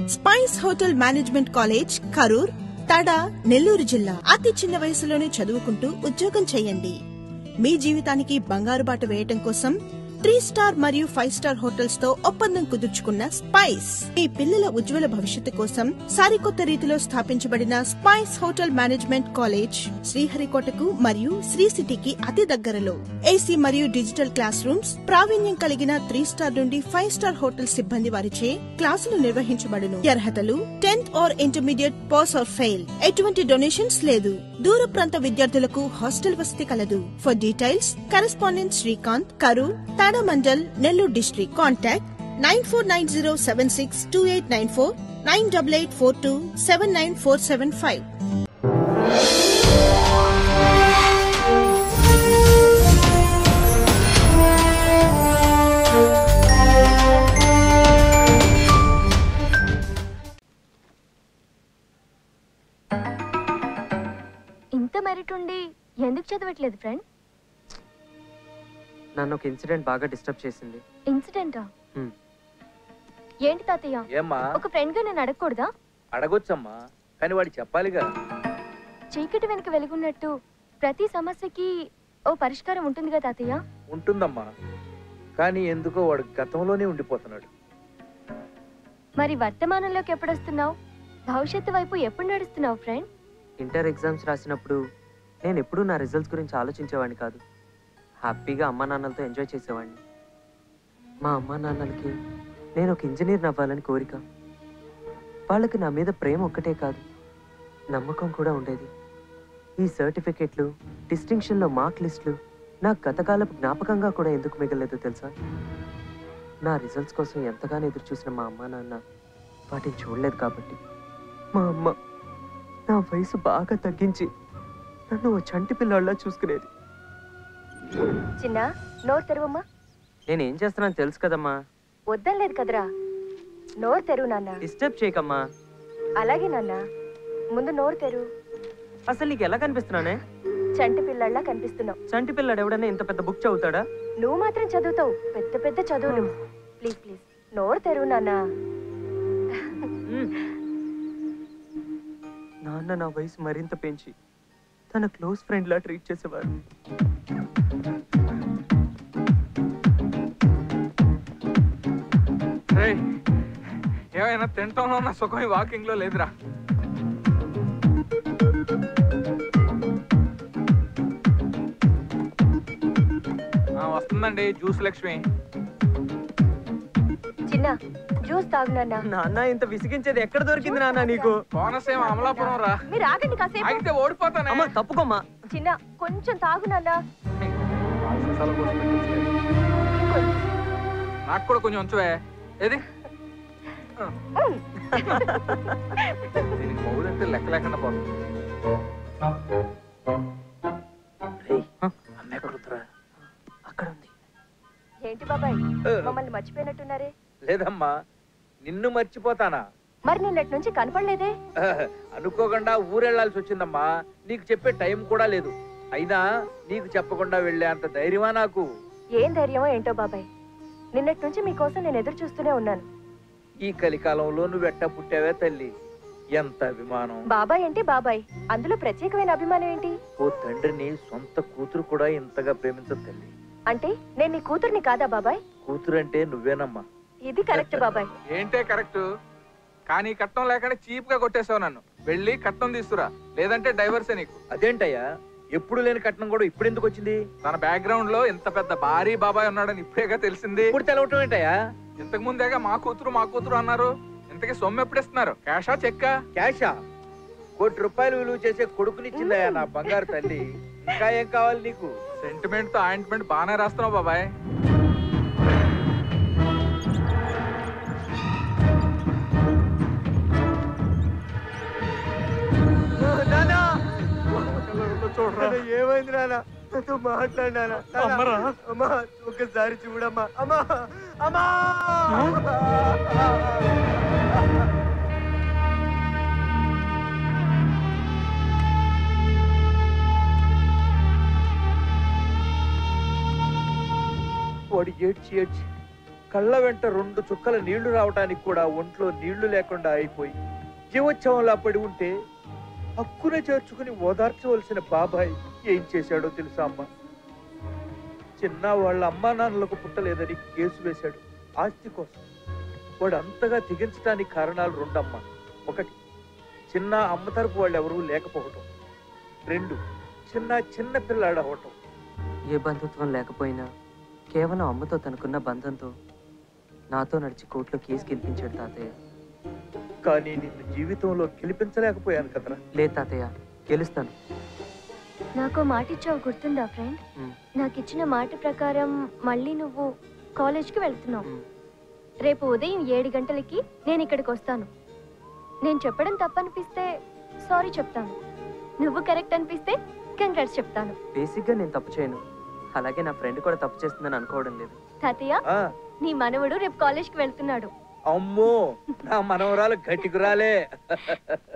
Spice hotel management college Karur Tada Nellore జిల్లా అతి చిన్న వయసులోనే చదువుకుంటూ ఉద్యోగం చేయండి మీ జీవితానికి బంగారు బాట వేయటం కోసం త్రీ స్టార్ మరియు ఫైవ్ స్టార్ హోటల్స్ తో ఒప్పందం కుదుర్చుకున్న స్పైస్ మీ పిల్లల ఉజ్వల భవిష్యత్తు కోసం సరికొత్త రీతిలో స్థాపించబడిన స్పైస్ హోటల్ మేనేజ్మెంట్ కాలేజ్ శ్రీహరికోటకు మరియు శ్రీ సిటీకి అతి దగ్గరలో ఏసీ మరియు డిజిటల్ క్లాస్ రూమ్స్ ప్రావీణ్యం కలిగిన త్రీ స్టార్ నుండి ఫైవ్ స్టార్ హోటల్ సిబ్బంది వారిచే క్లాసులు నిర్వహించబడును అర్హతలు tenth or intermediate pass or fail ఎటువంటి డొనేషన్స్ లేదు దూర ప్రాంత విద్యార్థులకు హాస్టల్ వసతి కలదు for details correspondent Srikanth Karur తాడామండల్ Nellore district contact nine four nine zero seven six two eight nine four nine double eight four two seven nine four seven five ఇంత merit ఉండి ఎందుకు చదవట్లేదు ఫ్రెండ్ నన్ను ఒక ఇన్సిడెంట్ బాగా డిస్టర్బ్ చేసింది ఇన్సిడెంటా Hmm. ఏంటి తాతయ్య ఏమ్మా ఒక ఫ్రెండ్ గా నేను అడగకూడదా అడగొచ్చమ్మా కానీ వాడు చెప్పాలిగా చీకటి వెనుక వెలుగున్నట్టు ప్రతి సమస్యకి ఓ పరిష్కారం ఉంటుందిగా తాతయ్య ఉంటుందమ్మా కానీ ఎందుకో వాడు గతంలోనే ఉండిపోతున్నాడు మరి వర్తమానంలోకి ఎప్పుడు వస్తున్నావు భవిష్యత్తు వైపు ఎప్పుడు నడుస్తున్నావు ఫ్రెండ్ ఇంటర్ ఎగ్జామ్స్ రాసినప్పుడు నేను ఎప్పుడూ నా రిజల్ట్స్ గురించి ఆలోచించేవాడిని కాదు హ్యాపీగా అమ్మా నాన్నలతో ఎంజాయ్ చేసేవాడిని మా అమ్మా నాన్నలకి నేను ఒక ఇంజనీర్ అవ్వాలని కోరిక వాళ్ళకి నా మీద ప్రేమ ఒక్కటే కాదు నమ్మకం కూడా ఉండేది ఈ సర్టిఫికెట్లు డిస్టింక్షన్లో మార్క్ లిస్టులు నా గతకాలపు జ్ఞాపకంగా కూడా ఎందుకు మిగలలేదో తెలుసా నా రిజల్ట్స్ కోసం ఎంతగానో ఎదురు చూసిన మా అమ్మా నాన్న వాటిని చూడలేదు కాబట్టి మా అమ్మ నా వయసు బాగా తగ్గించి నన్ను ఓ చంటి పిల్లాడిలా చూసుకునేది చిన్న నోరు తెరువమ్మా నేను ఏం చేస్తున్నాను తెలుసు కదమ్మా వద్దలేదు కదరా నోరు తెరువు నాన్న డిస్టర్బ్ చేయకమ్మా అలాగే నాన్న ముందు నోరు తెరువు అసలు నీకు ఎలా కనిపిస్తున్నానే చంటి పిల్లల్లా కనిపిస్తున్నావు చంటి పిల్లాడు ఎవడన్నా ఇంత పెద్ద బుక్ చదువుతాడా నువ్వు మాత్రం చదువుతావు పెద్ద పెద్ద చదువులు ప్లీజ్ ప్లీజ్ నోరు తెరువు నాన్న మ్మ్. నాన్న నా వయసు మరింత పెంచి తన క్లోజ్ ఫ్రెండ్ లా ట్రీట్ చేసేవారు రేయ్, ఏమైనా తింటంలో ఉన్న సుఖం వాకింగ్ లో లేదురా ఆ, వస్తుందండి జ్యూస్ లక్ష్మి చిన్న జ్యూస్ తాగు నాన్న నాన్న ఇంత విసిగించేది ఎక్కడ దొరికింది నాన్న నీకు కోనసీమ అమలాపురం రా మీరు ఆగండి కాసేపు ఆగితే ఓడిపోతానే అమ్మ తప్పుకోమ్మా చిన్న కొంచెం తాగు నాన్న అసలు కోసం పెట్టేసి. ఇంకొంచెం. నాకు కూడా కొంచెం ఉంచవే ఏది దీనికి మౌలంటే లెక్క లేకుండా పోతుంది అమ్మాయి ఎక్కడుందిరా? అక్కడ ఉంది ఏంటి బాబాయ్ మమ్మల్ని మర్చిపోయినట్టున్నారే లేదమ్మా నిన్ను మర్చిపోతానా మరి నిన్నటి నుంచి కనపడలేదే అనుకోకుండా ఊరెళ్లాల్సి వచ్చిందమ్మా నీకు చెప్పే టైం కూడా లేదు అయినా నీకు చెప్పకుండా వెళ్ళే అంత ధైర్యమా నాకు ఏం ధైర్యమో ఏంటో బాబాయ్ నిన్నటి నుంచి మీకోసం నేను ఎదురు చూస్తూనే ఉన్నాను ఈ కలికాలంలో నువ్వు ఎట్ట పుట్టావే తల్లి ఎంత అభిమానం బాబాయ్ అంటే బాబాయ్ అందులో ప్రత్యేకమైన అభిమానం ఏంటి ఓ తండ్రిని సొంత కూతురు కూడా ఇంతగా ప్రేమించదు తల్లి అంటే నేను నీ కూతుర్ని కాదా బాబాయ్ కూతురు అంటే నువ్వేనమ్మా ఇది కరెక్ట్ బాబాయ్ ఏంటే కరెక్ట్ కానీ కట్నం లేకుండా చీప్ గా కొట్టేసావు నన్ను వెళ్ళి కట్నం తీసుకురా లేదంటే డైవర్సే నీకు అదేంటయ్యా ఎప్పుడు లేని కట్నం కూడా ఇప్పుడు ఎందుకు వచ్చింది తన బ్యాక్గ్రౌండ్ లో ఇంత పెద్ద భారీ బాబాయ్ ఉన్నాడని ఇప్పుడేగా తెలిసింది ఇప్పుడు తెలవటం ఏంటయ్యా ఇంతకు ముందేగా మా కూతురు మా కూతురు అన్నారు ఇంతకీ సొమ్ము ఎప్పుడు ఇస్తున్నారు క్యాషా చెక్కా క్యాషా కోటి రూపాయలు విలువ చేసే కొడుకునిచ్చిందయ్యా నా బంగారు తల్లి ఇంకా ఏం కావాలి నీకు సెంటిమెంట్ తో ఆయింట్మెంట్ బాగానే రాస్తున్నావు బాబాయ్ ఏమైంది నాన్న నాతో మాట్లాడినా అమ్మా ఒకసారి చూడమ్మా అమ్మా అమ్మా వాడు ఏడ్చి ఏడ్చి కళ్ళ వెంట రెండు చుక్కల నీళ్లు రావటానికి కూడా ఒంట్లో నీళ్లు లేకుండా అయిపోయి జీవోత్సవంలా పడి ఉంటే హక్కున చేర్చుకుని ఓదార్చవలసిన బాబాయ్ ఏం చేశాడో తెలుసా అమ్మ చిన్న వాళ్ళ అమ్మా నాన్నలకు పుట్టలేదని కేసు వేశాడు ఆస్తి కోసం వాడు అంతగా తెగించడానికి కారణాలు రెండమ్మా ఒకటి చిన్న అమ్మ తరపు వాళ్ళు ఎవరూ లేకపోవటం రెండు చిన్న చిన్న పిల్లాడు అవటం ఏ బంధుత్వం లేకపోయినా కేవలం అమ్మతో తనకున్న బంధంతో నాతో నడిచి కోర్టులో కేసు గెలిపించాడు తాతయ్య కానీ నిన్ను జీవితంలో గెలిపించలేకపోయాను కదరా లేదు తాతయ్య గెలుస్తాను నాకు మాట ఇచ్చావు గుర్తుందా ఫ్రెండ్ మ్. నాకు ఇచ్చిన మాట ప్రకారం మళ్ళీ నువ్వు కాలేజ్కి వెళ్తున్నావు మ్. రేపు ఉదయం ఏడు గంటలకి నేను ఇక్కడికి వస్తాను నేను చెప్పడం తప్పనిపిస్తే సారీ చెప్తాను నువ్వు కరెక్ట్ అనిపిస్తే కంగ్రాట్స్ చెప్తాను బేసిక్గా నేను తప్పు చేయను అలాగే నా ఫ్రెండ్ కూడా తప్పు చేస్తుందని అనుకోవడం లేదు తాతయ్య ఆ, నీ మనవడు రేపు కాలేజ్కి వెళ్తున్నాడు అమ్మో నా మనవరాలు గట్టికురాలే